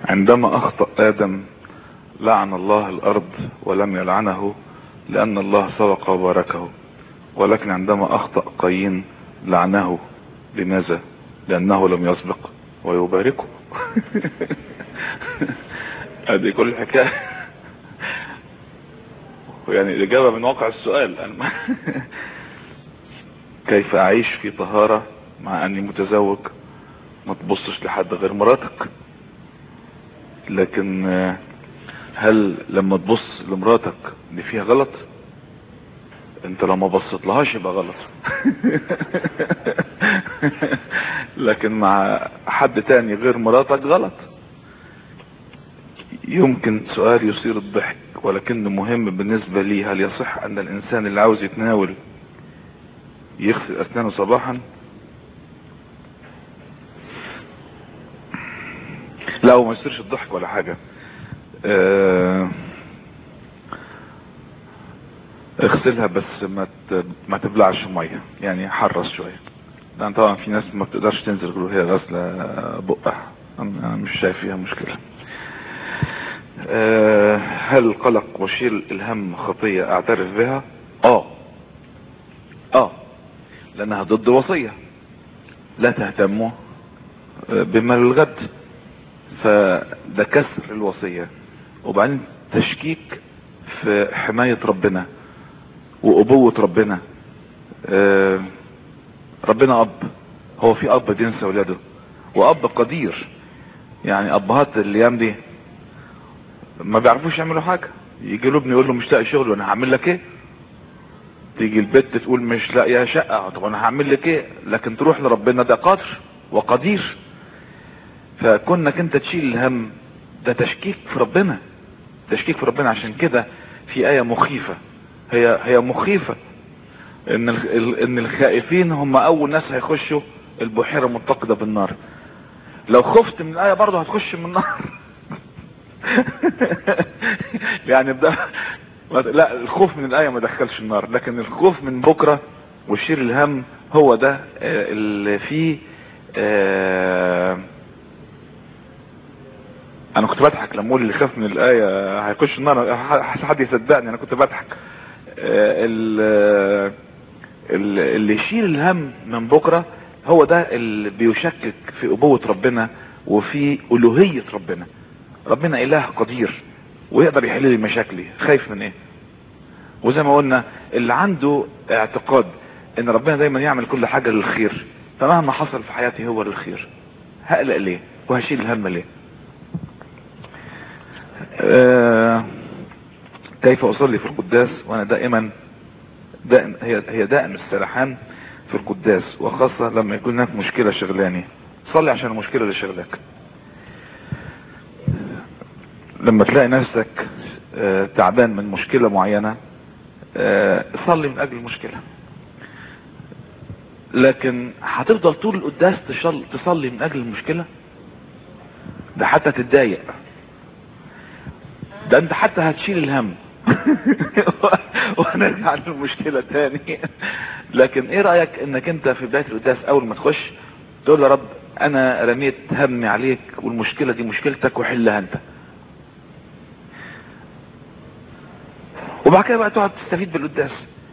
عندما اخطأ ادم لعن الله الارض ولم يلعنه لان الله سبق وباركه ولكن عندما اخطأ قايين لعنه لماذا لانه لم يسبق ويباركه هذه كل الحكاية يعني الاجابة من واقع السؤال أنا كيف اعيش في طهارة مع اني متزوج ما تبصش لحد غير مراتك لكن هل لما تبص لمراتك دي فيها غلط انت لو ما بصيت لهاش يبقى غلط لكن مع حد تاني غير مراتك غلط يمكن سؤال يثير الضحك ولكنه مهم بالنسبة لي هل يصح ان الانسان اللي عاوز يتناول يغسل اسنانه صباحا لا هو ما يصيرش الضحك ولا حاجة اه اغسلها بس ما ما تبلعش ميه يعني حرص شويه لان طبعا في ناس ما بتقدرش تنزل غير وهي غاسله بقها انا مش شايف فيها مشكله أه هل القلق وشيل الهم خطيه اعترف بها اه اه لانها ضد وصيه لا تهتموا بمال الغد فده كسر الوصيه وبعدين تشكيك في حمايه ربنا وابوة ربنا آه ربنا اب هو في اب بينسى ولاده واب قدير يعني ابهات الايام دي ما بيعرفوش يعملوا حاجة يجي له ابني يقول له مش لاقي شغل وانا هعمل لك ايه تيجي البت تقول مش لاقيه شقة طب انا هعمل لك ايه لكن تروح لربنا ده قادر وقدير فكونك انت تشيل الهم ده تشكيك في ربنا تشكيك في ربنا عشان كده في آية مخيفة هي هي مخيفة ان ان الخائفين هم اول ناس هيخشوا البحيرة متقدة بالنار لو خفت من الآية برضه هتخش من النار يعني ده لا الخوف من الآية ما دخلش النار لكن الخوف من بكرة وشير الهم هو ده اللي فيه آه انا كنت بضحك لما اقول اللي خاف من الايه هيخش النار حد يصدقني انا كنت بضحك اللي يشيل الهم من بكرة هو ده اللي بيشكك في ابوة ربنا وفي الوهية ربنا ربنا اله قدير ويقدر يحل لي مشاكلي خايف من ايه وزي ما قلنا اللي عنده اعتقاد ان ربنا دايما يعمل كل حاجة للخير فمهما حصل في حياتي هو للخير هقلق ليه وهشيل الهم ليه آه كيف اصلي في القداس وانا دائما دائم هي هي دائم السرحان في القداس وخاصة لما يكون هناك مشكلة شغلاني صلي عشان المشكلة اللي شغلك لما تلاقي نفسك آه تعبان من مشكلة معينة آه صلي من اجل المشكلة لكن هتفضل طول القداس تصلي من اجل المشكلة ده حتى تتضايق ده انت حتى هتشيل الهم ونرجع للمشكلة تاني لكن ايه رأيك انك انت في بداية القداس اول ما تخش تقول يا رب انا رميت همي عليك والمشكلة دي مشكلتك وحلها انت وبعد كده بقى تقعد تستفيد بالقداس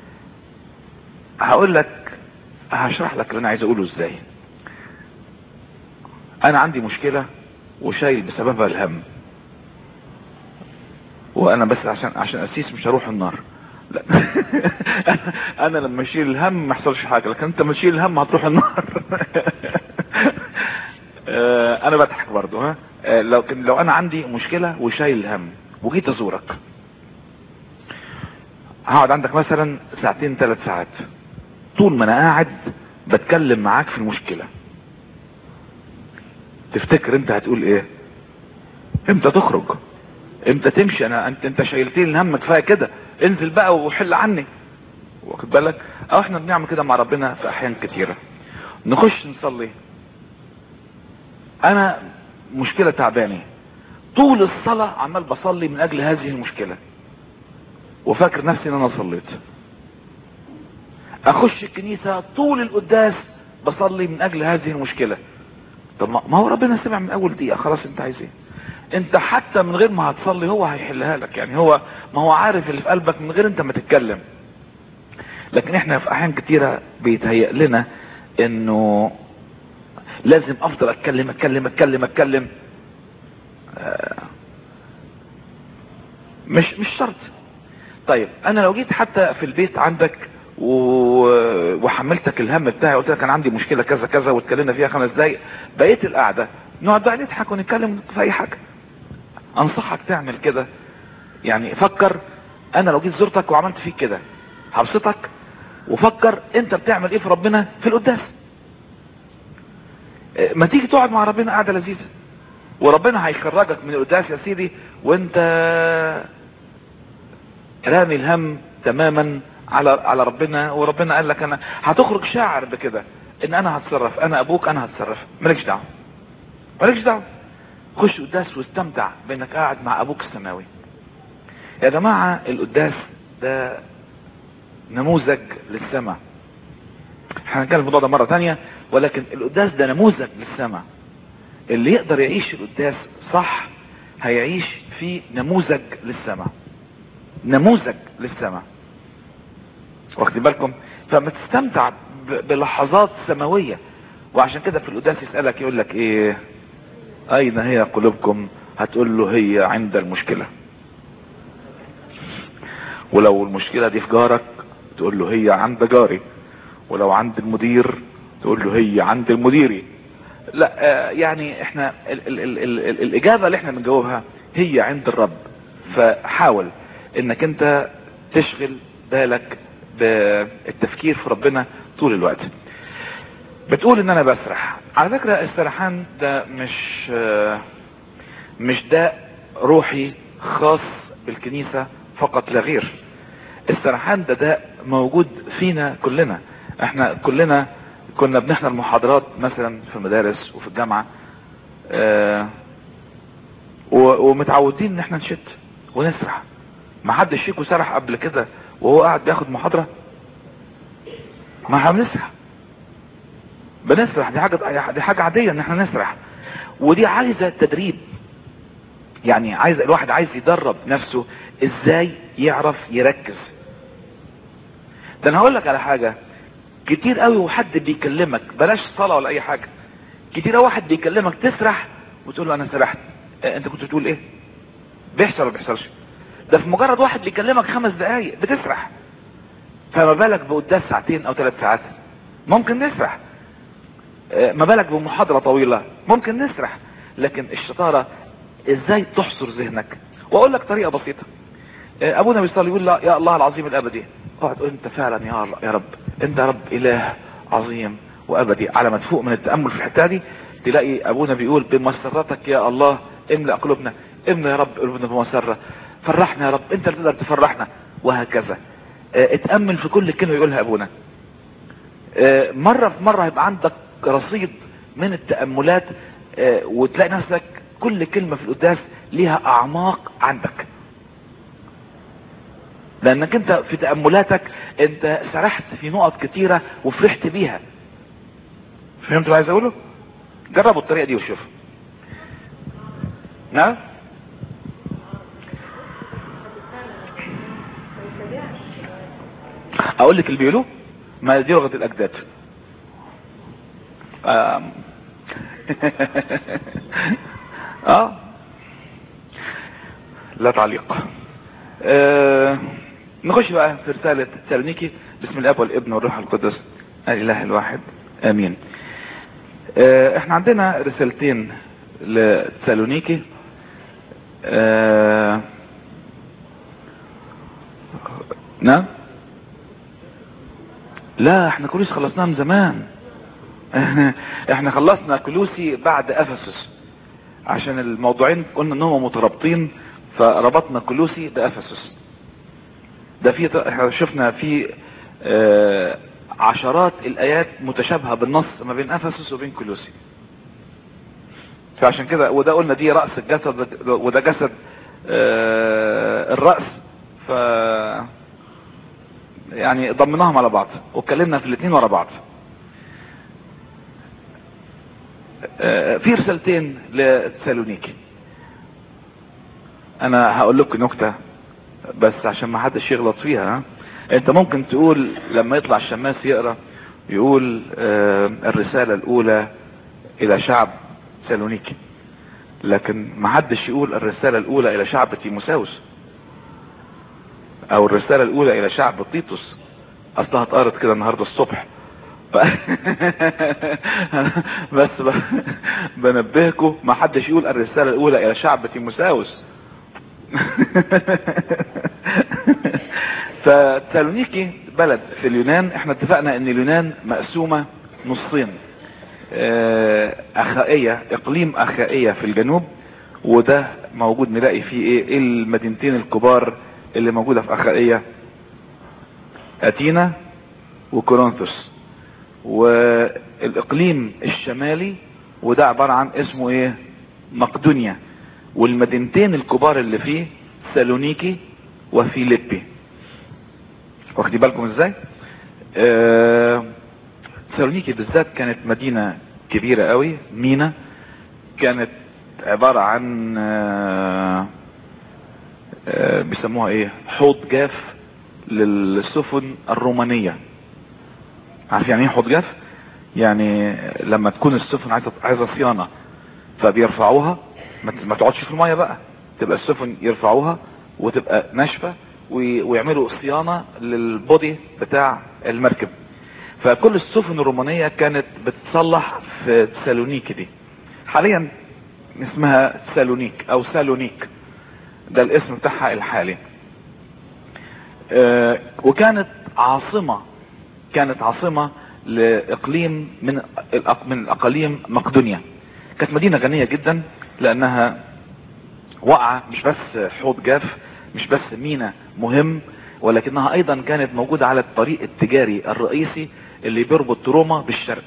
هقول لك هشرح لك اللي انا عايز اقوله ازاي انا عندي مشكلة وشايل بسببها الهم وانا بس عشان عشان اسيس مش هروح النار لا انا لما اشيل الهم ما يحصلش حاجه لكن انت لما تشيل الهم هتروح النار انا بضحك برضو ها لو لو انا عندي مشكله وشايل الهم وجيت ازورك هقعد عندك مثلا ساعتين ثلاث ساعات طول ما انا قاعد بتكلم معاك في المشكله تفتكر انت هتقول ايه امتى تخرج امتى تمشي انا انت انت شايلتني الهم كفايه كده انزل بقى وحل عني واخد بالك او احنا بنعمل كده مع ربنا في احيان كتيره نخش نصلي انا مشكله تعباني طول الصلاه عمال بصلي من اجل هذه المشكله وفاكر نفسي ان انا صليت اخش الكنيسه طول القداس بصلي من اجل هذه المشكله طب ما هو ربنا سمع من اول دقيقه خلاص انت عايز ايه انت حتى من غير ما هتصلي هو هيحلها لك يعني هو ما هو عارف اللي في قلبك من غير انت ما تتكلم لكن احنا في احيان كتيرة بيتهيأ لنا انه لازم افضل اتكلم اتكلم اتكلم اتكلم آه مش مش شرط طيب انا لو جيت حتى في البيت عندك و- وحملتك الهم بتاعي قلت لك انا عندي مشكله كذا كذا واتكلمنا فيها خمس دقايق بقيت القعده نقعد بقى نضحك ونتكلم في اي حاجه انصحك تعمل كده يعني فكر انا لو جيت زرتك وعملت فيك كده هبسطك وفكر انت بتعمل ايه في ربنا في القداس اه، ما تيجي تقعد مع ربنا قعده لذيذه وربنا هيخرجك من القداس يا سيدي وانت رامي الهم تماما على على ربنا وربنا قال لك انا هتخرج شاعر بكده ان انا هتصرف انا ابوك انا هتصرف مالكش دعوه مالكش دعوه خش قداس واستمتع بانك قاعد مع ابوك السماوي يا جماعه القداس ده نموذج للسماء احنا هنتكلم في الموضوع ده مره تانية ولكن القداس ده نموذج للسماء اللي يقدر يعيش القداس صح هيعيش في نموذج للسماء نموذج للسماء واخدين بالكم فما تستمتع ب- بلحظات سماوية وعشان كده في القداس يسألك يقول لك ايه اين هي قلوبكم هتقول له هي عند المشكلة ولو المشكلة دي في جارك تقول له هي عند جاري ولو عند المدير تقول له هي عند المديري لا آه، يعني احنا ال ال ال ال ال الاجابة اللي احنا بنجاوبها هي عند الرب فحاول انك انت تشغل بالك بالتفكير في ربنا طول الوقت بتقول ان انا بسرح على فكرة السرحان ده مش آه، مش داء روحي خاص بالكنيسة فقط لا غير السرحان ده داء موجود فينا كلنا احنا كلنا كنا بنحضر محاضرات مثلا في المدارس وفي الجامعة آه، و- ومتعودين ان احنا نشت ونسرح ما حدش فيكم سرح قبل كده وهو قاعد بياخد محاضرة ما احنا بنسرح بنسرح دي حاجة دي حاجة عادية ان احنا نسرح ودي عايزة تدريب يعني عايز الواحد عايز يدرب نفسه ازاي يعرف يركز ده انا هقول لك على حاجة كتير قوي وحد بيكلمك بلاش صلاة ولا اي حاجة كتير قوي واحد بيكلمك تسرح وتقول له انا سرحت اه انت كنت بتقول ايه بيحصل ولا بيحصلش ده في مجرد واحد بيكلمك خمس دقايق بتسرح فما بالك بقداس ساعتين او ثلاث ساعات ممكن نسرح اه ما بالك بمحاضرة طويلة ممكن نسرح لكن الشطارة ازاي تحصر ذهنك واقول لك طريقة بسيطة اه ابونا بيصلي يقول لا يا الله العظيم الابدي اقعد قول انت فعلا يا الله يا رب انت يا رب اله عظيم وابدي على ما تفوق من التامل في الحته دي تلاقي ابونا بيقول بمسرتك يا الله املا قلوبنا املا يا رب قلوبنا بمسره فرحنا يا رب انت اللي تقدر تفرحنا وهكذا اه اتامل في كل كلمه يقولها ابونا اه مره في مره هيبقى عندك رصيد من التاملات اه وتلاقي نفسك كل كلمه في القداس ليها اعماق عندك لانك انت في تأملاتك انت سرحت في نقط كتيرة وفرحت بيها فهمت اللي عايز اقوله جربوا الطريقة دي وشوف نعم اقول لك اللي بيقولوه ما دي لغة الاجداد آم. اه لا تعليق آه نخش بقى في رسالة تسالونيكي بسم الاب والابن والروح القدس الاله الواحد امين آه احنا عندنا رسالتين لتسالونيكي آه نعم لا احنا كلوسي خلصناها من زمان احنا خلصنا كلوسي بعد افسس عشان الموضوعين قلنا انهم مترابطين فربطنا كلوسي بافسس ده في احنا شفنا في آه عشرات الايات متشابهه بالنص ما بين افسس وبين كلوسي فعشان كده وده قلنا دي راس الجسد وده جسد آه الراس ف يعني ضمناهم على بعض واتكلمنا في الاثنين ورا بعض آه في رسالتين لتسالونيكي انا هقول لكم نكتة بس عشان ما حدش يغلط فيها ها؟ انت ممكن تقول لما يطلع الشماس يقرا يقول آه الرسالة الاولى الى شعب سالونيكي لكن ما حدش يقول الرسالة الاولى الى شعب تيموساوس او الرسالة الاولى الى شعب تيتوس اصلها اتقرت كده النهاردة الصبح ف... بس ب... بنبهكم ما حدش يقول الرسالة الاولى الى شعب تيموساوس فتسالونيكي بلد في اليونان احنا اتفقنا ان اليونان مقسومة نصين اخائية اقليم اخائية في الجنوب وده موجود نلاقي فيه ايه, إيه المدينتين الكبار اللي موجودة في اخائية اتينا وكورنثوس والاقليم الشمالي وده عبارة عن اسمه ايه مقدونيا والمدينتين الكبار اللي فيه سالونيكي وفيليبي واخدين بالكم ازاي آه سالونيكي بالذات كانت مدينة كبيرة قوي مينا كانت عبارة عن آه آه بيسموها ايه حوض جاف للسفن الرومانية عارف يعني ايه حوض جاف يعني لما تكون السفن عايزة عايزة صيانة فبيرفعوها ما تقعدش في المية بقى تبقى السفن يرفعوها وتبقى ناشفة ويعملوا صيانة للبودي بتاع المركب فكل السفن الرومانية كانت بتصلح في سالونيك دي حاليا اسمها سالونيك او سالونيك ده الاسم بتاعها الحالي اه وكانت عاصمة كانت عاصمة لاقليم من من الاقاليم مقدونيا كانت مدينة غنية جدا لانها وقعة مش بس حوض جاف مش بس مينا مهم ولكنها ايضا كانت موجودة على الطريق التجاري الرئيسي اللي بيربط روما بالشرق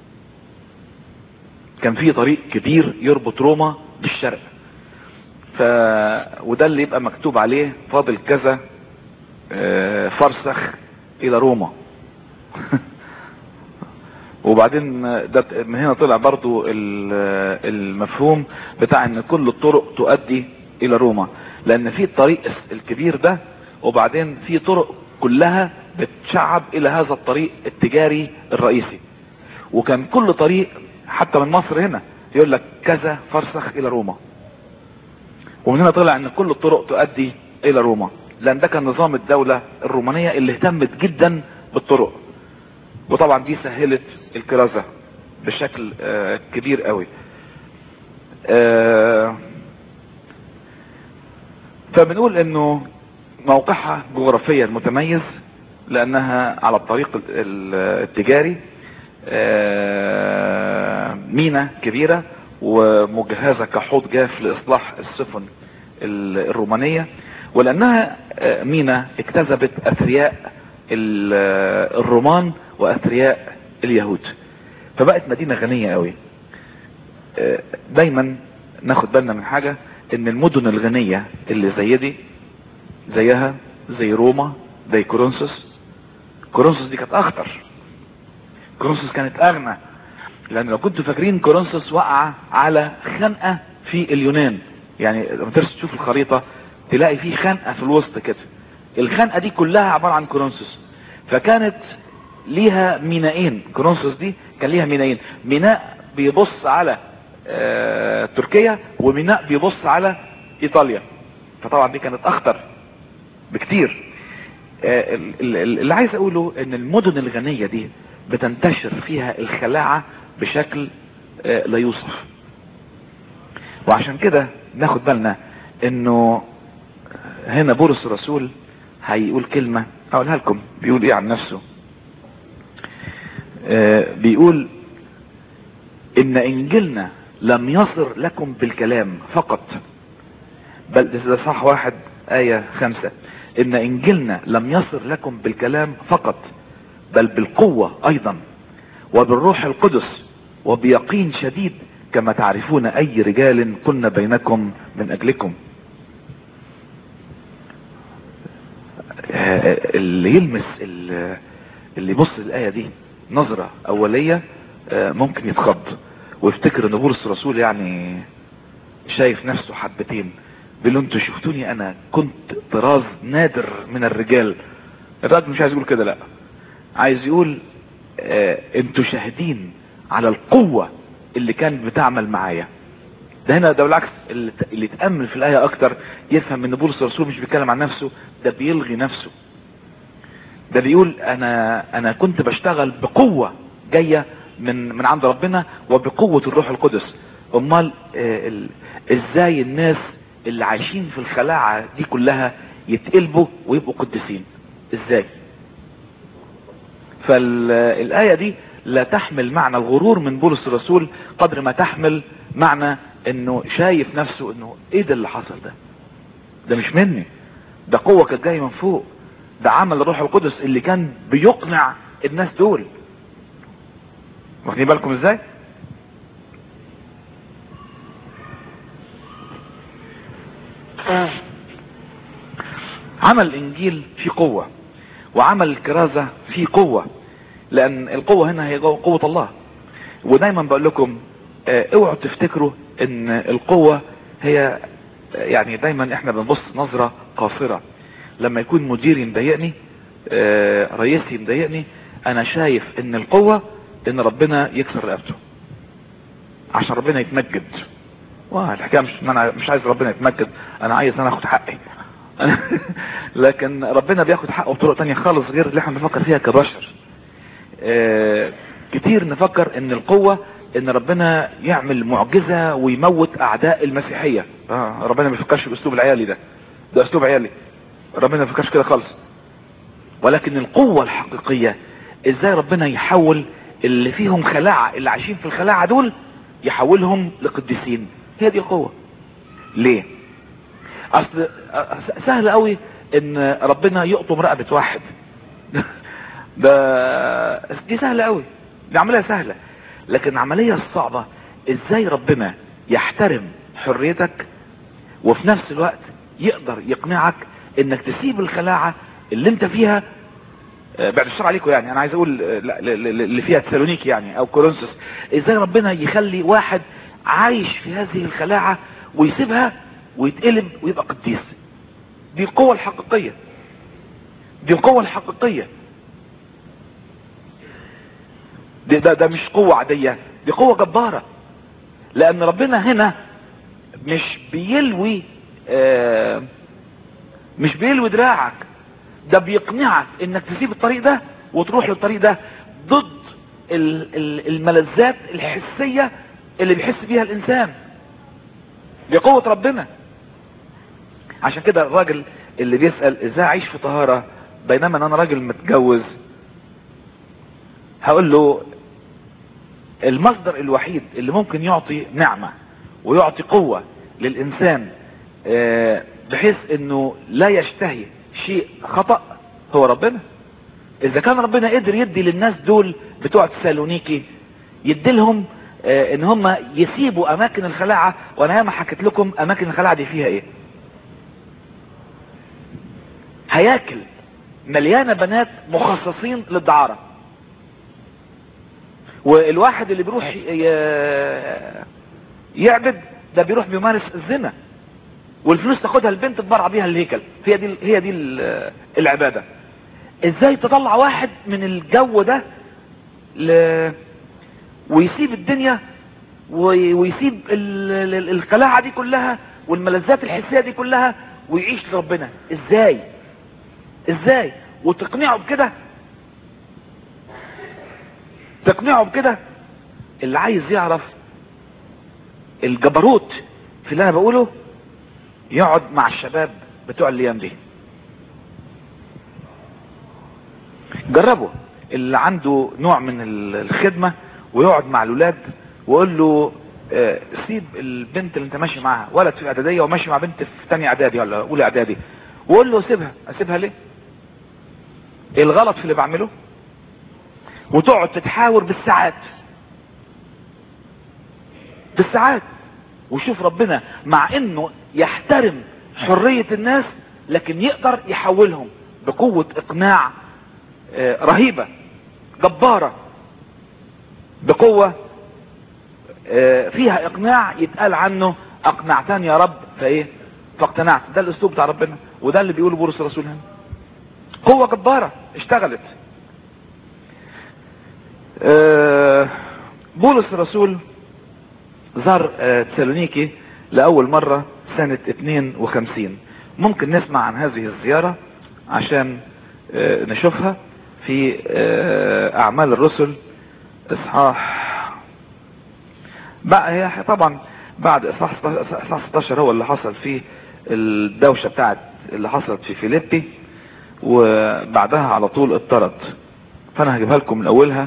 كان في طريق كبير يربط روما بالشرق ف وده اللي يبقى مكتوب عليه فاضل كذا فرسخ الى روما وبعدين ده من هنا طلع برضو المفهوم بتاع ان كل الطرق تؤدي الى روما لان في الطريق الكبير ده وبعدين في طرق كلها بتشعب الى هذا الطريق التجاري الرئيسي وكان كل طريق حتى من مصر هنا يقول لك كذا فرسخ الى روما ومن هنا طلع ان كل الطرق تؤدي الى روما لان ده كان نظام الدولة الرومانية اللي اهتمت جدا بالطرق وطبعا دي سهلت الكرازة بشكل آه كبير قوي آه فبنقول انه موقعها جغرافيا متميز لانها على الطريق التجاري مينا كبيرة ومجهزة كحوض جاف لاصلاح السفن الرومانية ولانها مينا اكتسبت اثرياء الرومان واثرياء اليهود فبقت مدينة غنية قوي دايما ناخد بالنا من حاجة ان المدن الغنية اللي زي دي زيها زي روما زي كورنثوس كورنثوس دي كانت اخطر كورنثوس كانت اغنى لان لو كنتوا فاكرين كورنثوس وقع على خنقة في اليونان يعني لما ترسل تشوف الخريطة تلاقي في خنقة في الوسط كده الخنقة دي كلها عبارة عن كورنثوس فكانت ليها مينائين كورنثوس دي كان ليها مينائين ميناء بيبص على آه تركيا وميناء بيبص على ايطاليا فطبعا دي كانت اخطر بكتير آه اللي عايز اقوله ان المدن الغنية دي بتنتشر فيها الخلاعة بشكل آه لا يوصف وعشان كده ناخد بالنا انه هنا بولس الرسول هيقول كلمة اقولها لكم بيقول ايه عن نفسه بيقول ان انجيلنا لم يصر لكم بالكلام فقط بل ده صح واحد آية خمسة ان انجيلنا لم يصر لكم بالكلام فقط بل بالقوة ايضا وبالروح القدس وبيقين شديد كما تعرفون اي رجال كنا بينكم من اجلكم اللي يلمس اللي يبص الايه دي نظرة اولية ممكن يتخض ويفتكر ان بولس الرسول يعني شايف نفسه حبتين بيقول له انتوا شفتوني انا كنت طراز نادر من الرجال الراجل مش عايز يقول كده لا عايز يقول اه انتوا شاهدين على القوة اللي كانت بتعمل معايا ده هنا ده بالعكس اللي, اللي يتأمل في الآية أكتر يفهم إن بولس الرسول مش بيتكلم عن نفسه ده بيلغي نفسه ده بيقول أنا أنا كنت بشتغل بقوة جاية من من عند ربنا وبقوة الروح القدس أمال آه إزاي الناس اللي عايشين في الخلاعة دي كلها يتقلبوا ويبقوا قديسين إزاي فالآية دي لا تحمل معنى الغرور من بولس الرسول قدر ما تحمل معنى انه شايف نفسه انه ايه ده اللي حصل ده ده مش مني ده قوة كانت جاية من فوق ده عمل الروح القدس اللي كان بيقنع الناس دول واخدين بالكم ازاي عمل الانجيل في قوة وعمل الكرازة في قوة لان القوة هنا هي قوة الله ودايما بقول لكم اوعوا تفتكروا ان القوة هي يعني دايما احنا بنبص نظرة قاصرة لما يكون مديري مضايقني رئيسي مضايقني انا شايف ان القوة ان ربنا يكسر رقبته عشان ربنا يتمجد واه الحكاية مش انا مش عايز ربنا يتمجد انا عايز انا اخد حقي لكن ربنا بياخد حقه بطرق تانية خالص غير اللي احنا بنفكر فيها كبشر اه كتير نفكر ان القوة ان ربنا يعمل معجزة ويموت اعداء المسيحية آه ربنا ما بيفكرش باسلوب العيالي ده ده اسلوب عيالي ربنا ما بيفكرش كده خالص ولكن القوة الحقيقية ازاي ربنا يحول اللي فيهم خلاعة اللي عايشين في الخلاعة دول يحولهم لقديسين هي دي القوة ليه اصل سهل قوي ان ربنا يقطم رقبة واحد ده دي سهلة قوي دي عملية سهلة لكن العملية الصعبة ازاي ربنا يحترم حريتك وفي نفس الوقت يقدر يقنعك انك تسيب الخلاعة اللي انت فيها بعد الشر عليكم يعني انا عايز اقول اللي فيها تسالونيكي يعني او كورنثوس ازاي ربنا يخلي واحد عايش في هذه الخلاعة ويسيبها ويتقلب ويبقى قديس دي القوة الحقيقية دي القوة الحقيقية دي ده, ده مش قوة عادية دي قوة جبارة لان ربنا هنا مش بيلوي آه مش بيلوي دراعك ده بيقنعك انك تسيب الطريق ده وتروح للطريق ده ضد الملذات الحسية اللي بيحس بيها الانسان دي قوة ربنا عشان كده الراجل اللي بيسأل ازاي اعيش في طهارة بينما انا راجل متجوز هقول له المصدر الوحيد اللي ممكن يعطي نعمة ويعطي قوة للانسان بحيث انه لا يشتهي شيء خطأ هو ربنا اذا كان ربنا قدر يدي للناس دول بتوع تسالونيكي يدي لهم ان هم يسيبوا اماكن الخلاعة وانا ياما حكيت لكم اماكن الخلاعة دي فيها ايه هياكل مليانة بنات مخصصين للدعارة والواحد اللي بيروح يعبد ده بيروح بيمارس الزنا والفلوس تاخدها البنت تبرع بيها الهيكل هي دي هي دي العبادة ازاي تطلع واحد من الجو ده ل... ويسيب الدنيا ويسيب القلاعة دي كلها والملذات الحسية دي كلها ويعيش لربنا ازاي ازاي وتقنعه بكده تقنعه بكده اللي عايز يعرف الجبروت في اللي انا بقوله يقعد مع الشباب بتوع الايام دي جربوا اللي عنده نوع من الخدمة ويقعد مع الولاد ويقول له اه سيب البنت اللي انت ماشي معاها ولد في اعدادية وماشي مع بنت في تانية اعدادي ولا اولى اعدادي وقول له سيبها اسيبها ليه ايه الغلط في اللي بعمله وتقعد تتحاور بالساعات بالساعات وشوف ربنا مع انه يحترم حرية الناس لكن يقدر يحولهم بقوة اقناع اه رهيبة جبارة بقوة اه فيها اقناع يتقال عنه اقنعتني يا رب فايه فاقتنعت ده الاسلوب بتاع ربنا وده اللي بيقوله بولس الرسول هنا قوة جبارة اشتغلت آه، بولس الرسول زار آه، تسالونيكي لأول مرة سنة 52 ممكن نسمع عن هذه الزيارة عشان آه، نشوفها في آه، أعمال الرسل إصحاح بقى هي طبعا بعد إصحاح 16 هو اللي حصل فيه الدوشة بتاعت اللي حصلت في فيليبي وبعدها على طول اضطرد فانا هجيبها لكم من اولها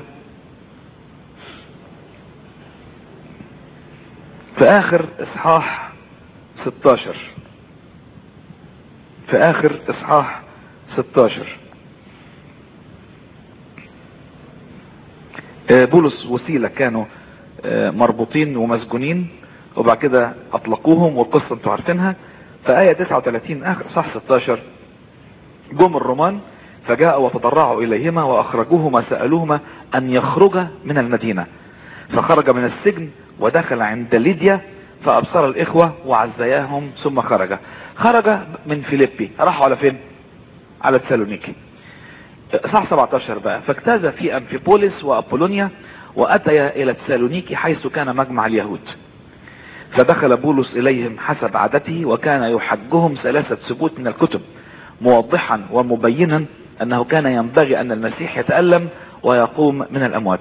في اخر اصحاح 16 في اخر اصحاح 16 بولس وسيلة كانوا مربوطين ومسجونين وبعد كده اطلقوهم والقصة انتوا عارفينها في آية 39 اخر صح 16 جم الرومان فجاءوا وتضرعوا اليهما واخرجوهما سألوهما ان يخرجا من المدينة فخرج من السجن ودخل عند ليديا فابصر الاخوة وعزياهم ثم خرج خرج من فيليبي راحوا على فين على تسالونيكي صح 17 بقى فاجتاز في امفيبوليس وابولونيا واتيا الى تسالونيكي حيث كان مجمع اليهود فدخل بولس اليهم حسب عادته وكان يحجهم ثلاثة ثبوت من الكتب موضحا ومبينا انه كان ينبغي ان المسيح يتألم ويقوم من الاموات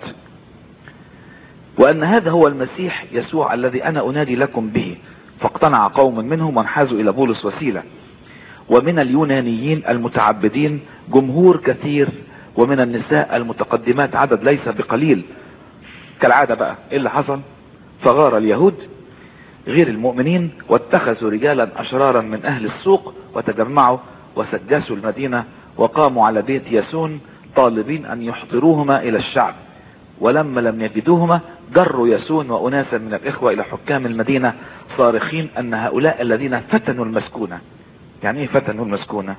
وان هذا هو المسيح يسوع الذي انا انادي لكم به فاقتنع قوم منهم وانحازوا الى بولس وسيلة ومن اليونانيين المتعبدين جمهور كثير ومن النساء المتقدمات عدد ليس بقليل كالعادة بقى ايه اللي حصل فغار اليهود غير المؤمنين واتخذوا رجالا اشرارا من اهل السوق وتجمعوا وسجسوا المدينة وقاموا على بيت ياسون طالبين ان يحضروهما الى الشعب ولما لم يجدوهما جروا ياسون واناسا من الاخوة الى حكام المدينة صارخين ان هؤلاء الذين فتنوا المسكونة يعني ايه فتنوا المسكونة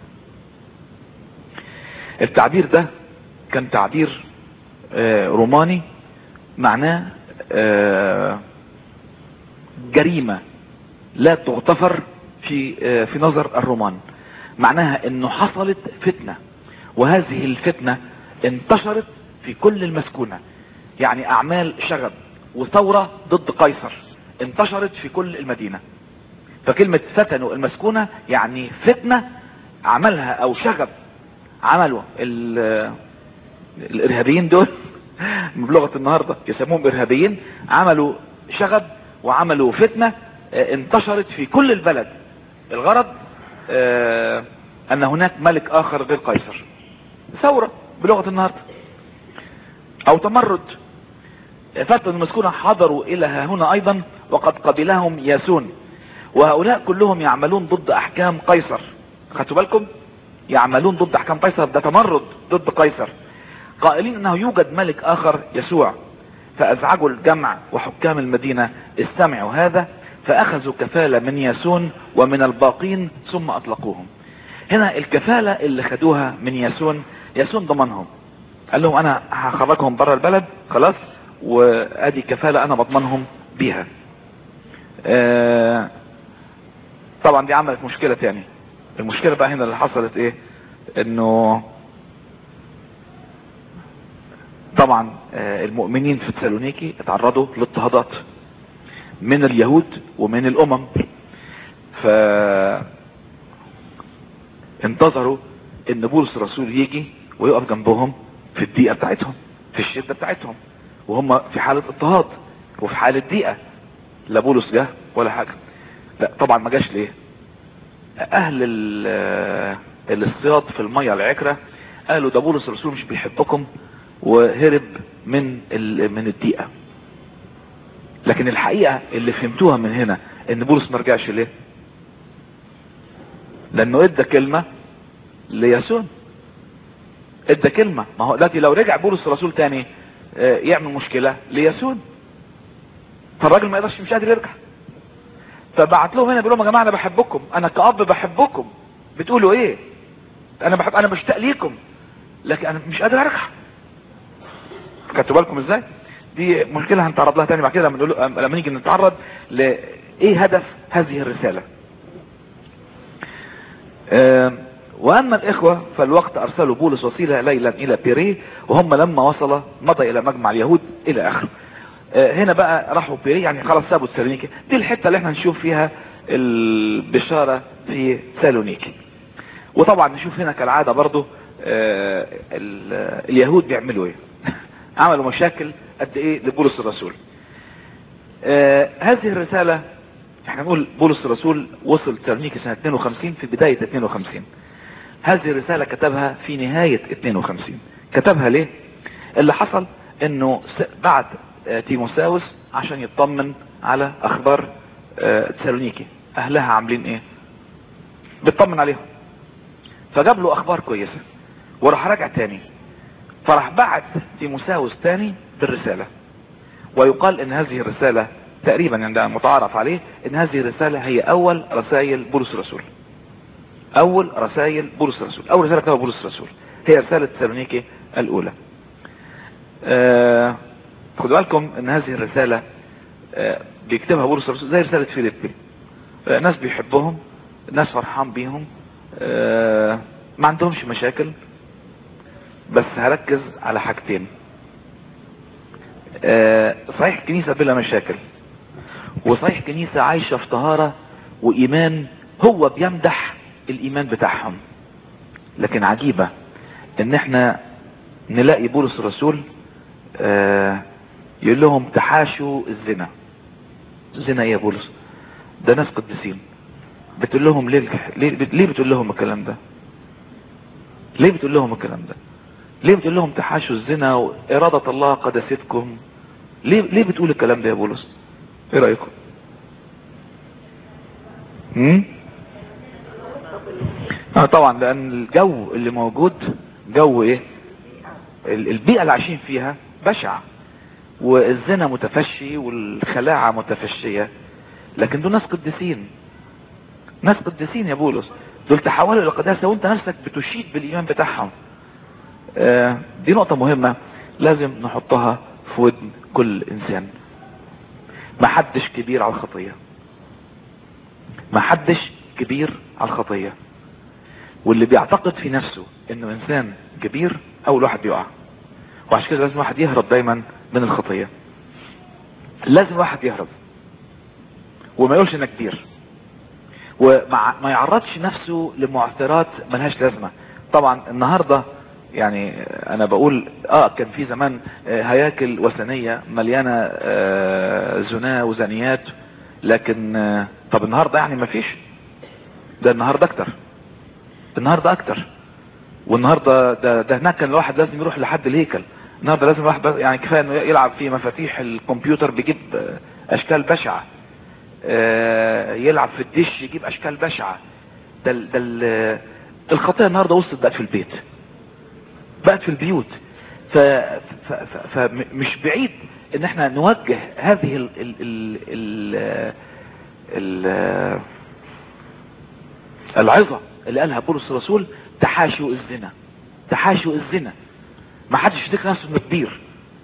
التعبير ده كان تعبير آه روماني معناه آه جريمة لا تغتفر في آه في نظر الرومان معناها انه حصلت فتنة وهذه الفتنة انتشرت في كل المسكونة يعني اعمال شغب وثورة ضد قيصر انتشرت في كل المدينة فكلمة فتنوا المسكونة يعني فتنة عملها او شغب عملوا الارهابيين دول بلغة النهاردة يسموهم ارهابيين عملوا شغب وعملوا فتنة انتشرت في كل البلد الغرض اه ان هناك ملك اخر غير قيصر ثورة بلغة النهاردة او تمرد فتن المسكونة حضروا الى هنا ايضا وقد قبلهم ياسون وهؤلاء كلهم يعملون ضد احكام قيصر خدتوا بالكم يعملون ضد احكام قيصر ده تمرد ضد قيصر قائلين انه يوجد ملك اخر يسوع فازعجوا الجمع وحكام المدينة استمعوا هذا فاخذوا كفالة من ياسون ومن الباقين ثم اطلقوهم هنا الكفالة اللي خدوها من ياسون ياسون ضمنهم قال لهم انا هخرجهم بره البلد خلاص وادي كفالة انا بضمنهم بيها آه طبعا دي عملت مشكلة تاني المشكلة بقى هنا اللي حصلت ايه انه طبعا المؤمنين في تسالونيكي اتعرضوا لاضطهادات من اليهود ومن الامم ف انتظروا ان بولس الرسول يجي ويقف جنبهم في الضيقة بتاعتهم في الشدة بتاعتهم وهم في حالة اضطهاد وفي حالة ضيقة لا بولس جه ولا حاجة لا طبعا ما جاش ليه اهل الاصطياد في المية العكرة قالوا ده بولس الرسول مش بيحبكم وهرب من من الضيقة لكن الحقيقة اللي فهمتوها من هنا ان بولس ما رجعش ليه لانه ادى كلمة لياسون ادى كلمة ما هو دلوقتي لو رجع بولس الرسول تاني يعمل مشكلة لياسون فالراجل ما يقدرش مش قادر يرجع فبعت لهم هنا بيقول لهم يا جماعه انا بحبكم انا كأب بحبكم بتقولوا ايه انا بحب انا مشتاق ليكم لكن انا مش قادر ارجع خدتوا بالكم ازاي دي مشكلة هنتعرض لها تاني بعد كده لما نقول لما نيجي نتعرض لايه هدف هذه الرسالة آه واما الاخوة فالوقت ارسلوا بولس وسيلة ليلا الى بيريه وهم لما وصل مضى الى مجمع اليهود الى اخره آه هنا بقى راحوا بيريه يعني خلاص سابوا تسالونيكي دي الحتة اللي احنا نشوف فيها البشارة في سالونيكي وطبعا نشوف هنا كالعادة برضو آه اليهود بيعملوا ايه عملوا مشاكل قد ايه لبولس الرسول آه هذه الرسالة احنا نقول بولس الرسول وصل تسالونيكي سنة 52 في بداية 52 هذه الرسالة كتبها في نهاية 52 كتبها ليه اللي حصل انه بعد تيموساوس عشان يطمن على اخبار تسالونيكي اهلها عاملين ايه بيطمن عليهم فجاب له اخبار كويسة وراح راجع تاني فراح بعت تيموساوس تاني بالرسالة ويقال ان هذه الرسالة تقريبا يعني متعارف عليه ان هذه الرسالة هي اول رسائل بولس الرسول اول رسائل بولس الرسول اول رسالة كتبها بولس الرسول هي رسالة تسالونيكي الاولى آه خدوا بالكم ان هذه الرسالة آه بيكتبها بولس الرسول زي رسالة فيليبي آه ناس بيحبهم ناس فرحان بيهم آه ما عندهمش مشاكل بس هركز على حاجتين آه صحيح كنيسة بلا مشاكل وصحيح كنيسة عايشة في طهارة وايمان هو بيمدح الايمان بتاعهم لكن عجيبة ان احنا نلاقي بولس الرسول آه يقول لهم تحاشوا الزنا زنا ايه يا بولس ده ناس قديسين بتقول لهم ليه ليه, ليه بتقول لهم الكلام ده ليه بتقول لهم الكلام ده ليه بتقول لهم تحاشوا الزنا وإرادة الله قدستكم ليه ليه بتقول الكلام ده يا بولس ايه رأيكم امم اه طبعا لان الجو اللي موجود جو ايه البيئة اللي عايشين فيها بشع والزنا متفشي والخلاعة متفشية لكن دول ناس قديسين ناس قديسين يا بولس دول تحولوا للقداسة وانت نفسك بتشيد بالايمان بتاعهم آه دي نقطة مهمة لازم نحطها في ودن كل انسان ما حدش كبير على الخطية ما حدش كبير على الخطية واللي بيعتقد في نفسه انه انسان كبير اول واحد بيقع وعشان كده لازم واحد يهرب دايما من الخطية لازم واحد يهرب وما يقولش انه كبير وما ما يعرضش نفسه لمعثرات ملهاش لازمة طبعا النهاردة يعني انا بقول اه كان في زمان هياكل وثنية مليانة آه زنا وزنيات لكن آه طب النهاردة يعني ما فيش ده النهاردة اكتر النهاردة اكتر والنهاردة ده, ده هناك كان الواحد لازم يروح لحد الهيكل النهاردة لازم الواحد يعني كفاية انه يلعب في مفاتيح الكمبيوتر بيجيب اشكال بشعة آه يلعب في الدش يجيب اشكال بشعة ده, ده الخطيئة النهاردة وصلت بقت في البيت بقت في البيوت فمش بعيد ان احنا نوجه هذه ال ال ال ال ال العظة اللي قالها بولس الرسول تحاشوا الزنا تحاشوا الزنا ما حدش يفتكر نفسه انه كبير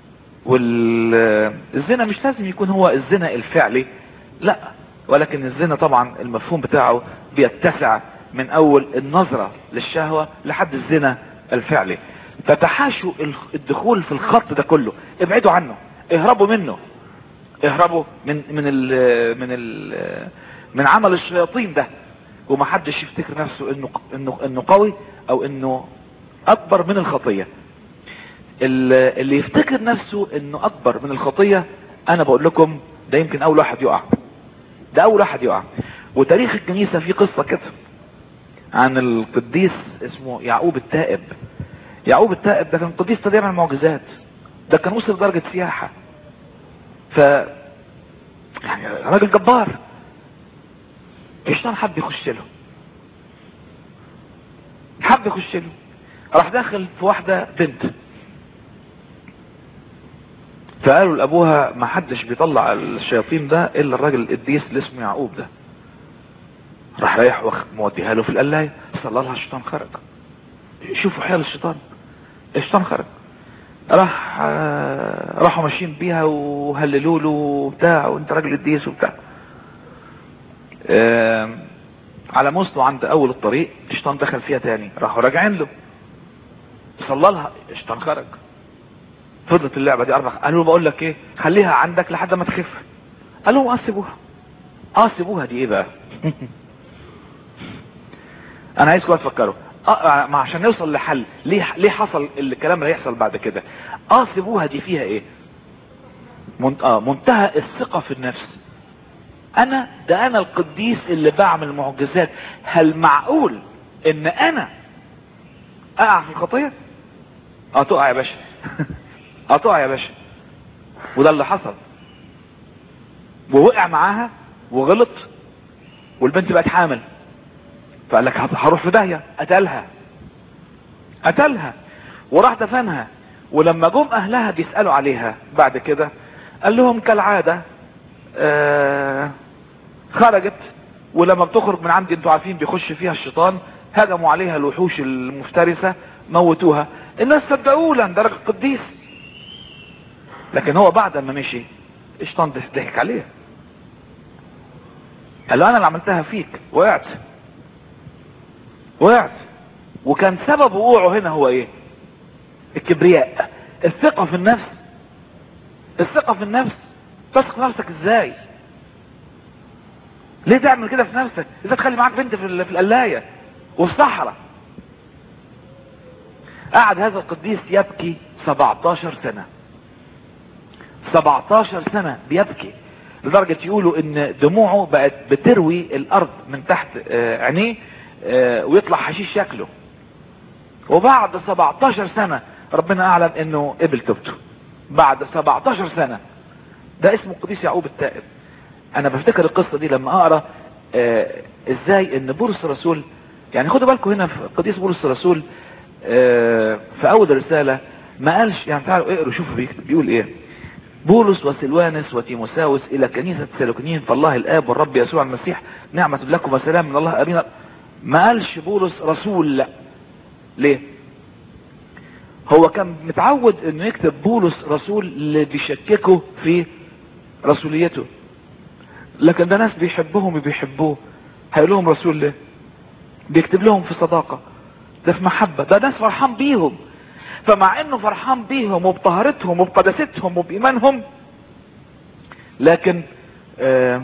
والزنا مش لازم يكون هو الزنا الفعلي لا ولكن الزنا طبعا المفهوم بتاعه بيتسع من اول النظرة للشهوة لحد الزنا الفعلي فتحاشوا الدخول في الخط ده كله ابعدوا عنه اهربوا منه اهربوا من من ال من ال من عمل الشياطين ده ومحدش يفتكر نفسه انه انه انه قوي او انه اكبر من الخطيه اللي يفتكر نفسه انه اكبر من الخطيه انا بقول لكم ده يمكن اول واحد يقع ده اول واحد يقع وتاريخ الكنيسه فيه قصه كده عن القديس اسمه يعقوب التائب يعقوب التائب ده كان قديس ده بيعمل معجزات ده كان وصل لدرجه سياحه ف يعني راجل جبار الشيطان حب يخش له حب يخش له راح داخل في واحده بنت فقالوا لابوها ما حدش بيطلع الشياطين ده الا الراجل القديس اللي اسمه يعقوب ده راح رايح موديها له في القلايه صلى لها الشيطان خرج شوفوا حيل الشيطان الشيطان خرج راح راحوا ماشيين بيها وهللوا له وبتاع وانت راجل قديس وبتاع على ما وصلوا عند اول الطريق الشيطان دخل فيها تاني راحوا راجعين له صلى لها الشيطان خرج فضلت اللعبه دي اربع قالوا له بقول لك ايه خليها عندك لحد ما تخف قال لهم اه سيبوها اه سيبوها دي ايه بقى انا عايزكم تفكروا اه ما عشان نوصل لحل ليه ليه حصل الكلام اللي هيحصل بعد كده اه سيبوها دي فيها ايه منت... آه منتهى الثقة في النفس انا ده انا القديس اللي بعمل معجزات هل معقول ان انا اقع في الخطية اه تقع يا باشا اه تقع يا باشا وده اللي حصل ووقع معاها وغلط والبنت بقت حامل فقال لك هروح في داهيه قتلها قتلها وراح دفنها ولما جم اهلها بيسالوا عليها بعد كده قال لهم كالعاده آه خرجت ولما بتخرج من عندي انتوا عارفين بيخش فيها الشيطان هجموا عليها الوحوش المفترسه موتوها الناس صدقوه لان ده راجل قديس لكن هو بعد ما مشي الشيطان ضحك عليه قال له انا اللي عملتها فيك وقعت وقعت وكان سبب وقوعه هنا هو ايه الكبرياء الثقة في النفس الثقة في النفس تثق في نفسك ازاي ليه تعمل كده في نفسك ازاي تخلي معاك بنت في, ال- في القلاية وفي الصحراء قعد هذا القديس يبكي 17 سنة 17 سنة بيبكي لدرجة يقولوا ان دموعه بقت بتروي الارض من تحت آه، عينيه آه، ويطلع حشيش شكله وبعد 17 سنة ربنا اعلن انه قبل توبته بعد 17 سنة ده اسمه القديس يعقوب التائب انا بفتكر القصة دي لما اقرا آه، ازاي ان بولس الرسول يعني خدوا بالكم هنا في القديس بولس الرسول آه، في اول الرسالة ما قالش يعني تعالوا اقروا شوفوا بيكتب بيقول ايه بولس وسلوانس وتيموساوس الى كنيسة سلوكنين فالله الاب والرب يسوع المسيح نعمة لكم وسلام من الله ابينا ما قالش بولس رسول لا ليه هو كان متعود انه يكتب بولس رسول اللي بيشككوا في رسوليته لكن ده ناس بيحبهم وبيحبوه هيقول لهم رسول ليه بيكتب لهم في صداقة ده في محبة ده ناس فرحان بيهم فمع انه فرحان بيهم وبطهارتهم وبقداستهم وبايمانهم لكن آه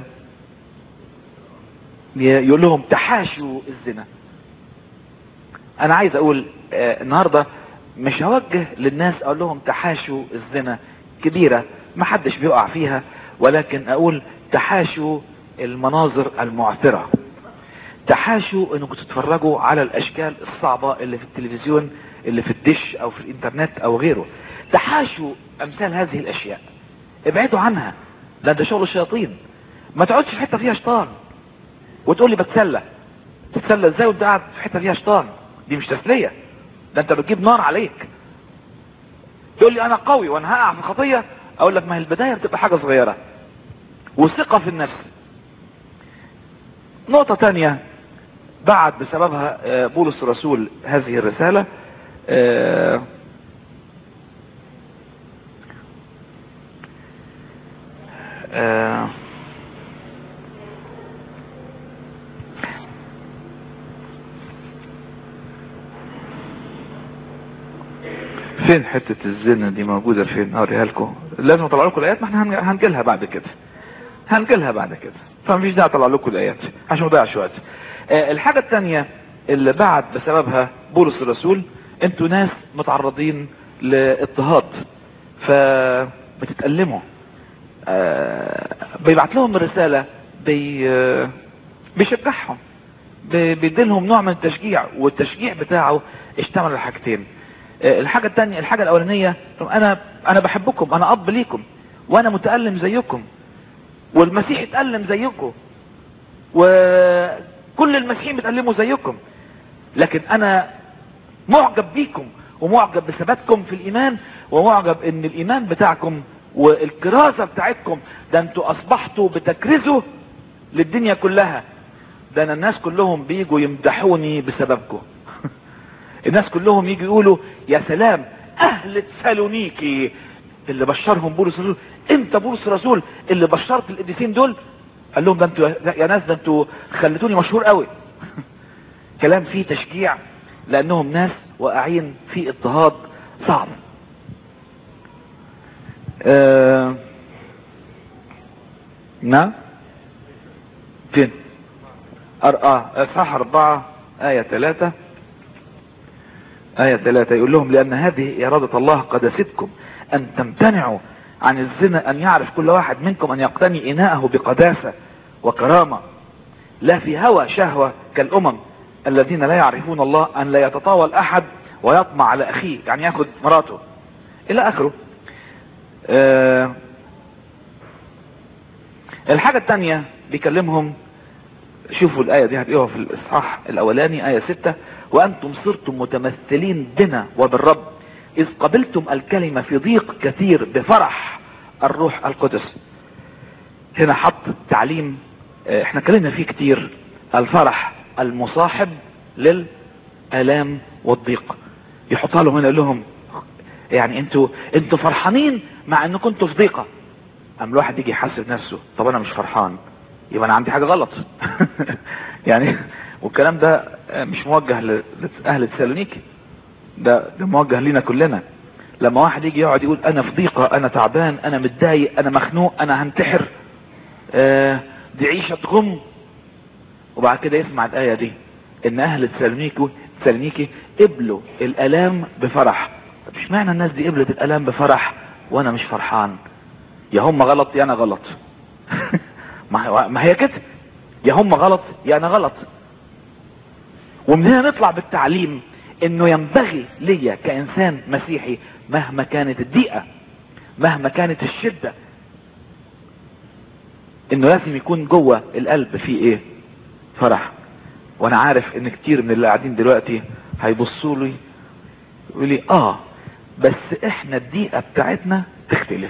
يقول لهم تحاشوا الزنا انا عايز اقول آه النهارده مش هوجه للناس اقول لهم تحاشوا الزنا كبيرة ما حدش بيقع فيها ولكن اقول تحاشوا المناظر المعثرة تحاشوا انكم تتفرجوا على الاشكال الصعبة اللي في التلفزيون اللي في الدش او في الانترنت او غيره تحاشوا امثال هذه الاشياء ابعدوا عنها لان ده شغل الشياطين ما تقعدش في حته فيها شيطان وتقول لي بتسلى تتسلى ازاي وانت قاعد في حته فيها شيطان دي مش تسليه ده انت بتجيب نار عليك تقول لي انا قوي وانا هقع في خطيه اقول لك ما هي البدايه بتبقى حاجه صغيره وثقه في النفس نقطه تانية بعد بسببها آه، بولس الرسول هذه الرساله آه، آه، فين حتة الزنا دي موجودة فين اوريها لكم لازم اطلع لكم الايات ما احنا هنج- هنجيلها بعد كده هنجيلها بعد كده فمفيش داعي اطلع لكم الايات عشان ما اضيعش وقت آه، الحاجة التانية اللي بعد بسببها بولس الرسول انتوا ناس متعرضين لاضطهاد فبتتألموا آه، بيبعت لهم رسالة بي آه، بيشجعهم بي- بيديلهم نوع من التشجيع والتشجيع بتاعه اشتمل على حاجتين آه، الحاجة التانية الحاجة الأولانية طب أنا أنا بحبكم أنا أب ليكم وأنا متألم زيكم والمسيح اتألم زيكم وكل المسيحيين بيتألموا زيكم لكن أنا معجب بيكم ومعجب بثباتكم في الإيمان ومعجب إن الإيمان بتاعكم والكرازة بتاعتكم ده انتوا أصبحتوا بتكرزوا للدنيا كلها ده أنا الناس كلهم بيجوا يمدحوني بسببكم الناس كلهم يجوا يقولوا يا سلام اهل تسالونيكي اللي بشرهم بولس الرسول انت بولس الرسول اللي بشرت القديسين دول قال لهم ده انتوا يا ناس ده انتوا خليتوني مشهور قوي كلام فيه تشجيع لانهم ناس واقعين في اضطهاد صعب آه... نعم فين أر... اه اصحاح اربعة آية ثلاثة آية ثلاثة يقول لهم لأن هذه إرادة الله قدستكم أن تمتنعوا عن الزنا أن يعرف كل واحد منكم أن يقتني إناءه بقداسة وكرامة لا في هوى شهوة كالأمم الذين لا يعرفون الله أن لا يتطاول أحد ويطمع على أخيه يعني ياخد مراته إلى آخره أه الحاجة الثانية بيكلمهم شوفوا الآية دي هتقوها في الإصحاح الأولاني آية ستة وأنتم صرتم متمثلين بنا وبالرب إذ قبلتم الكلمة في ضيق كثير بفرح الروح القدس هنا حط تعليم احنا اتكلمنا فيه كتير الفرح المصاحب للآلام والضيق يحطها لهم هنا يقول لهم يعني انتوا انتوا فرحانين مع انكم كنتوا في ضيقه اما الواحد يجي يحاسب نفسه طب انا مش فرحان يبقى انا عندي حاجه غلط يعني والكلام ده مش موجه لاهل تسالونيكي ده ده موجه لينا كلنا لما واحد يجي يقعد يقول انا في ضيقه انا تعبان انا متضايق انا مخنوق انا هنتحر آه دي عيشه غم وبعد كده يسمع الايه دي ان اهل تسالونيكي تسالونيكي قبلوا الالام بفرح طب اشمعنى الناس دي قبلت الالام بفرح وانا مش فرحان يا هم غلط يا انا غلط ما هي كده يا هم غلط يا انا غلط ومن هنا نطلع بالتعليم انه ينبغي ليا كانسان مسيحي مهما كانت الضيقه مهما كانت الشده انه لازم يكون جوه القلب فيه ايه فرح وانا عارف ان كتير من اللي قاعدين دلوقتي هيبصوا لي يقول لي اه بس احنا الضيقه بتاعتنا تختلف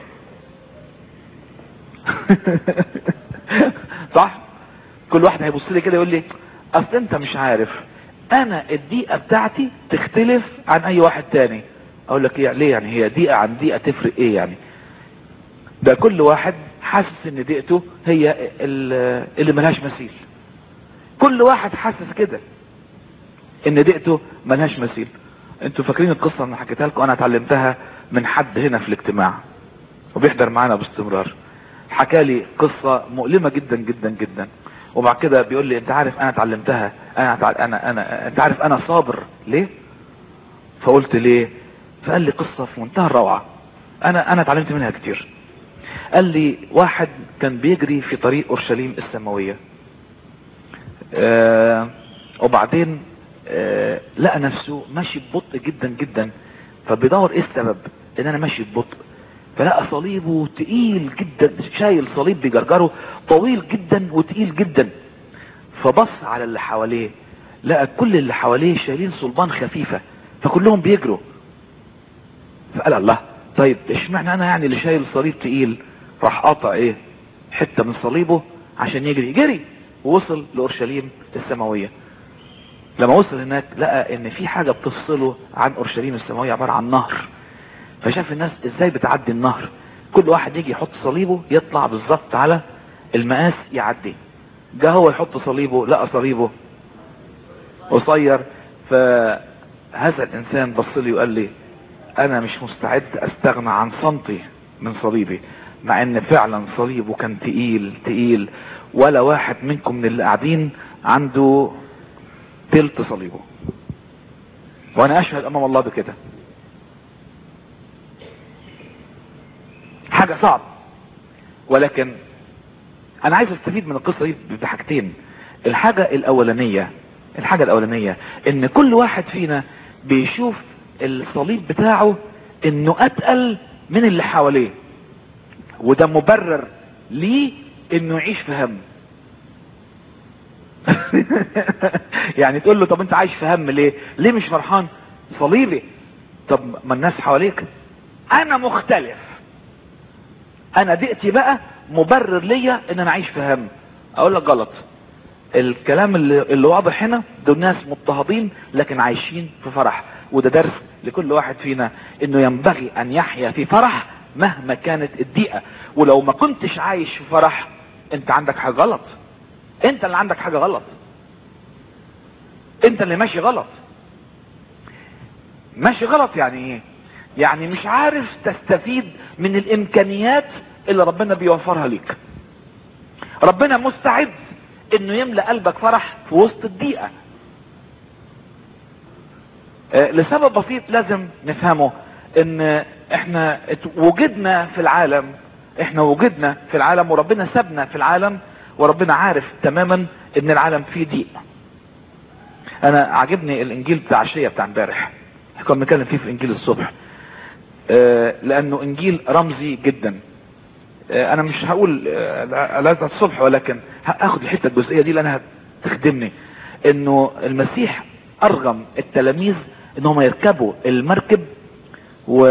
صح كل واحد هيبص لي كده يقول لي اصل انت مش عارف انا الدقيقه بتاعتي تختلف عن اي واحد تاني اقول لك ايه ليه يعني هي دقيقه عن دقيقه تفرق ايه يعني ده كل واحد حاسس ان دقيقته هي اللي ملهاش مثيل كل واحد حاسس كده ان دقيقته ملهاش مثيل انتوا فاكرين القصه اللي حكيتها لكم انا اتعلمتها من حد هنا في الاجتماع وبيحضر معانا باستمرار حكى لي قصة مؤلمة جدا جدا جدا وبعد كده بيقول لي انت عارف انا اتعلمتها انا اتعل... انا انا انت عارف انا صابر ليه فقلت ليه فقال لي قصة في منتهى الروعة انا انا اتعلمت منها كتير قال لي واحد كان بيجري في طريق اورشليم السماوية آه وبعدين آه لقى نفسه ماشي ببطء جدا جدا فبيدور ايه السبب ان انا ماشي ببطء فلقى صليبه تقيل جدا شايل صليب بيجرجره طويل جدا وتقيل جدا فبص على اللي حواليه لقى كل اللي حواليه شايلين صلبان خفيفة فكلهم بيجروا فقال الله طيب اشمعنى انا يعني اللي شايل صليب تقيل راح قطع ايه حتة من صليبه عشان يجري جري ووصل لأورشليم السماوية لما وصل هناك لقى ان في حاجة بتفصله عن اورشليم السماوية عبارة عن نهر فشاف الناس ازاي بتعدي النهر كل واحد يجي يحط صليبه يطلع بالظبط على المقاس يعدي جه هو يحط صليبه لقى صليبه قصير فهذا الانسان بص لي وقال لي انا مش مستعد استغنى عن سنتي من صليبي مع ان فعلا صليبه كان تقيل تقيل ولا واحد منكم من اللي قاعدين عنده تلت صليبه وانا اشهد امام الله بكده حاجة صعب ولكن انا عايز استفيد من القصة دي بحاجتين الحاجة الاولانية الحاجة الاولانية ان كل واحد فينا بيشوف الصليب بتاعه انه اتقل من اللي حواليه وده مبرر ليه انه يعيش في هم يعني تقول له طب انت عايش في هم ليه ليه مش فرحان صليبي طب ما الناس حواليك انا مختلف انا دقتي بقى مبرر ليا ان انا اعيش في هم اقول لك غلط الكلام اللي, اللي واضح هنا دول ناس مضطهدين لكن عايشين في فرح وده درس لكل واحد فينا انه ينبغي ان يحيا في فرح مهما كانت الضيقه ولو ما كنتش عايش في فرح انت عندك حاجه غلط انت اللي عندك حاجه غلط انت اللي ماشي غلط ماشي غلط يعني ايه يعني مش عارف تستفيد من الامكانيات اللي ربنا بيوفرها ليك ربنا مستعد انه يملأ قلبك فرح في وسط الضيقة آه، لسبب بسيط لازم نفهمه ان احنا ات- وجدنا في العالم احنا وجدنا في العالم وربنا سابنا في العالم وربنا عارف تماما ان العالم فيه ضيق انا عجبني الانجيل بتاع عشية بتاع امبارح كنا بنتكلم فيه في انجيل الصبح آه، لانه انجيل رمزي جدا آه، انا مش هقول آه، لازم الصبح ولكن هاخد الحته الجزئيه دي لانها هتخدمني انه المسيح ارغم التلاميذ انهم يركبوا المركب و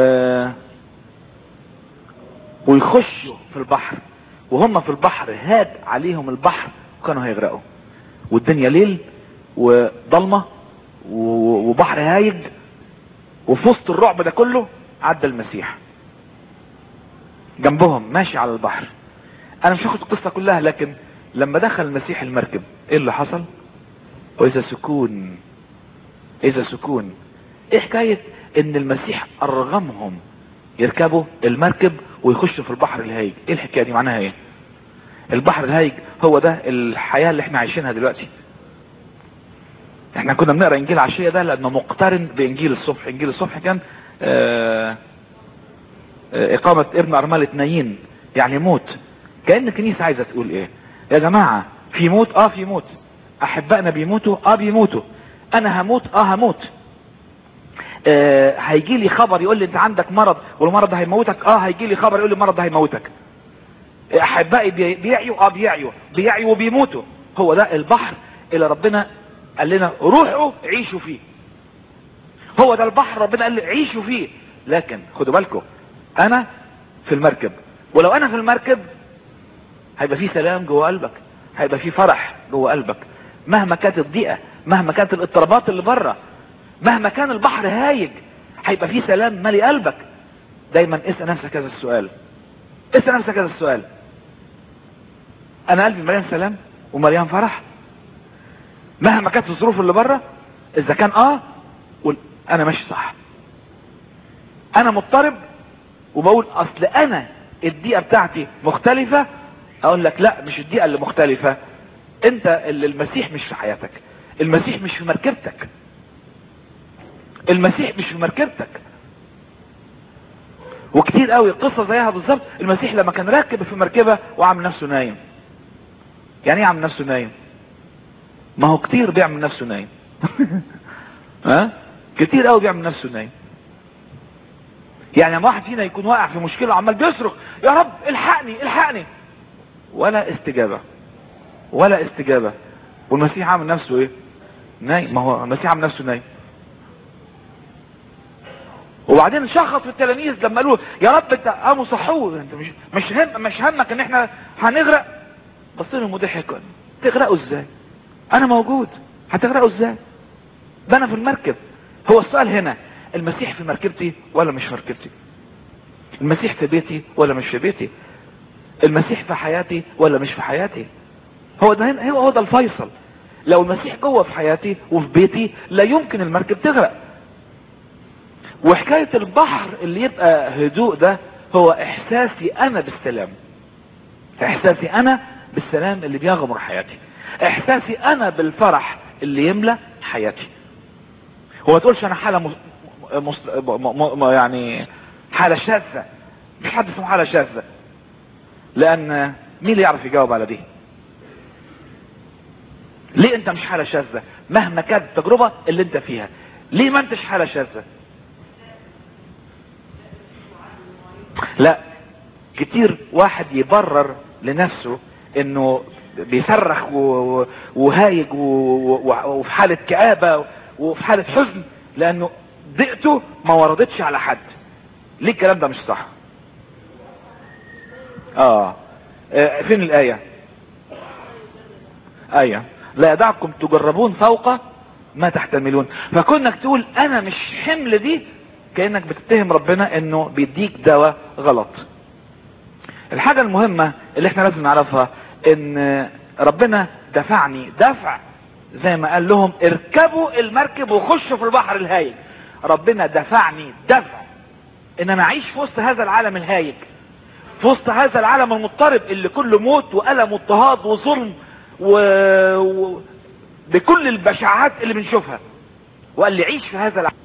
ويخشوا في البحر وهم في البحر هاد عليهم البحر وكانوا هيغرقوا والدنيا ليل وضلمه و- وبحر هايج وفي وسط الرعب ده كله عدى المسيح جنبهم ماشي على البحر انا مش هاخد القصة كلها لكن لما دخل المسيح المركب ايه اللي حصل واذا سكون اذا سكون ايه حكاية ان المسيح ارغمهم يركبوا المركب ويخشوا في البحر الهايج ايه الحكاية دي معناها ايه البحر الهايج هو ده الحياة اللي احنا عايشينها دلوقتي احنا كنا بنقرا انجيل عشية ده لانه مقترن بانجيل الصبح انجيل الصبح كان آه آه، اقامة ابن ارملة نايين يعني موت كأن الكنيسة عايزة تقول ايه يا جماعة في موت اه في موت احبائنا بيموتوا اه بيموتوا انا هموت اه هموت آه هيجي لي خبر يقول لي انت عندك مرض والمرض ده هيموتك اه هيجي لي خبر يقول لي المرض ده هيموتك احبائي بي- بيعيوا اه بيعيوا بيعيوا وبيموتوا هو ده البحر اللي ربنا قال لنا روحوا عيشوا فيه هو ده البحر ربنا قال لي عيشوا فيه لكن خدوا بالكم انا في المركب ولو انا في المركب هيبقى في سلام جوه قلبك هيبقى في فرح جوه قلبك مهما كانت الضيقه مهما كانت الاضطرابات اللي بره مهما كان البحر هايج هيبقى في سلام مالي قلبك دايما اسال نفسك هذا السؤال اسال نفسك هذا السؤال انا قلبي مليان سلام ومليان فرح مهما كانت الظروف اللي بره اذا كان اه قول انا ماشي صح انا مضطرب وبقول اصل انا الدقيقة بتاعتي مختلفة اقول لك لا مش الدقيقة اللي مختلفة انت اللي المسيح مش في حياتك المسيح مش في مركبتك المسيح مش في مركبتك وكتير قوي قصة زيها بالظبط المسيح لما كان راكب في مركبة وعامل نفسه نايم يعني ايه عامل نفسه نايم ما هو كتير بيعمل نفسه نايم ها كتير قوي بيعمل نفسه نايم يعني لما واحد فينا يكون واقع في مشكله وعمال بيصرخ يا رب الحقني الحقني ولا استجابه ولا استجابه والمسيح عامل نفسه ايه نايم ما هو المسيح عامل نفسه نايم وبعدين شخص في التلاميذ لما قالوا يا رب انت قاموا صحوه انت مش مش هم مش همك ان احنا هنغرق بص لهم وضحك تغرقوا ازاي انا موجود هتغرقوا ازاي ده انا في المركب هو السؤال هنا المسيح في مركبتي ولا مش في مركبتي المسيح في بيتي ولا مش في بيتي المسيح في حياتي ولا مش في حياتي هو ده هنا هو هو ده الفيصل لو المسيح جوه في حياتي وفي بيتي لا يمكن المركب تغرق وحكاية البحر اللي يبقى هدوء ده هو احساسي انا بالسلام احساسي انا بالسلام اللي بيغمر حياتي احساسي انا بالفرح اللي يملى حياتي هو ما تقولش انا حالة مس... مس... م... م... يعني حالة شاذة مش حد اسمه حالة شاذة لان مين اللي يعرف يجاوب على دي ليه انت مش حالة شاذة مهما كانت التجربة اللي انت فيها ليه ما انتش حالة شاذة لا كتير واحد يبرر لنفسه انه بيصرخ و- وهايج و- و- وفي حالة كآبة وفي حالة حزن لانه ضيقته ما وردتش على حد ليه الكلام ده مش صح اه آه، فين الآية آية لا يدعكم تجربون فوق ما تحتملون فكونك تقول انا مش حمل دي كأنك بتتهم ربنا انه بيديك دواء غلط الحاجة المهمة اللي احنا لازم نعرفها ان ربنا دفعني دفع زي ما قال لهم اركبوا المركب وخشوا في البحر الهايج ربنا دفعني دفع ان انا اعيش في وسط هذا العالم الهايج في وسط هذا العالم المضطرب اللي كله موت والم واضطهاد وظلم و... و... بكل البشاعات اللي بنشوفها وقال لي عيش في هذا العالم